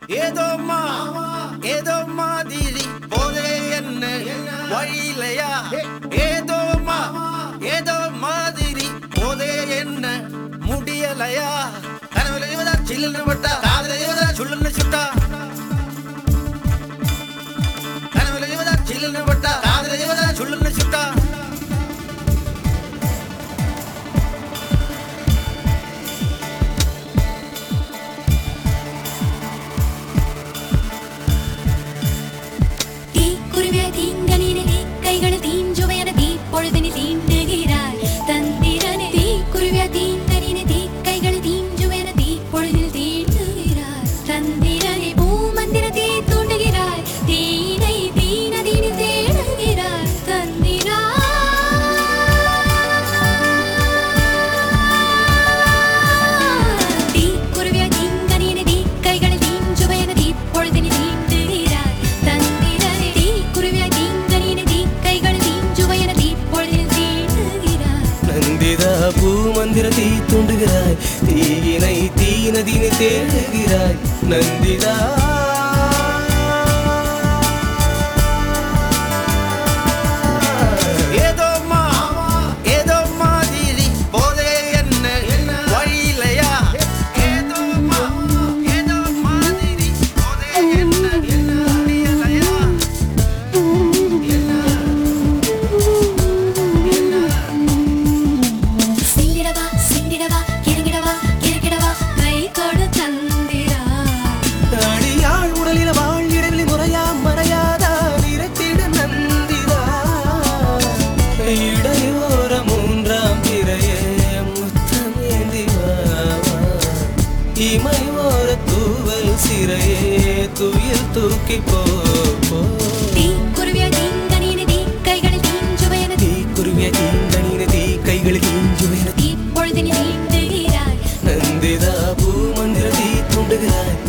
ஏதோமா ஏதோ மாதிரி போதே என்ன வழியிலையா ஏதோமா ஏதோ மாதிரி போதே என்ன முடியலையா கனவுல இவதா சில்லுன்னு விட்டா காதல இவதா சுள்ளுன்னு சுட்டா கனவுல இவதா சில்லுன்னு விட்டா காதல இவதா சுள்ளுன்னு சுட்டா തീക്കുരുവിയ തീങ്കനിനെ തീ കൈകൾ തീഞ്ചുവയന തീ പൊഴുതിന് തീണ്ടുകിരായ് തന്തിരനെ തീക്കുരുവിയ തീങ്കനിനെ തീ കൈകൾ തീഞ്ചുവയന തീ പൊഴുതിന് തീണ്ടുകിരായ് തന്തിരനെ പൂമന്ദിര തീ തൂണ്ടുകിരായ് തീனை തീനതിന് തേടുകിരായ് തന്തിരാ തീക്കുരുവിയ തീങ്കനിനെ തീ കൈകൾ തീഞ്ചുവയന തീ പൊഴുതിന് തീണ്ടുകിരായ് തന്തിരനെ തീക്കുരുവിയ തീങ്കനിനെ തീ കൈകൾ തീഞ്ചുവയന തീ പൊഴുതിന് തീണ്ടുകിരായ് நந்திதா பூமந்திர தீ தூண்டுகிறாய் தீயினை தீ நதினை தேடுகிறாய் நந்திதா ஏதோமா ஏதோ மாதிரி போதே என்ன வழியிலையா ஏதோமா ஏதோ மாதிரி போதே என்ன முடியலையா സിന്ദിടവാ സിന്ദിടവാ കിരകിടവാ കിരകിടവാ കൈ തൊടു തന്തിരാ அடியாள் உடலில வாழ் முறையா மறையாதா நிறத்திட நந்திதா இடையோர மூன்றாம் பிறையே முத்தமேந்திவா இமை ஓர தூவல் சிறையே துயில் தூக்கி போ போ. തീക്കുരുവിയ തീങ്കനിനെ തീ കൈകളിൽ തീഞ്ചുവയന തീ കുരുവിയ തീങ്കണീന തീ കൈകളിൽ തീഞ്ചുവേന തീ പൊഴുതിന് തീണ്ടുകിരായ് നന്ദിതാ ഭൂമന്ദിര തീ തുണ്ടുകാൻ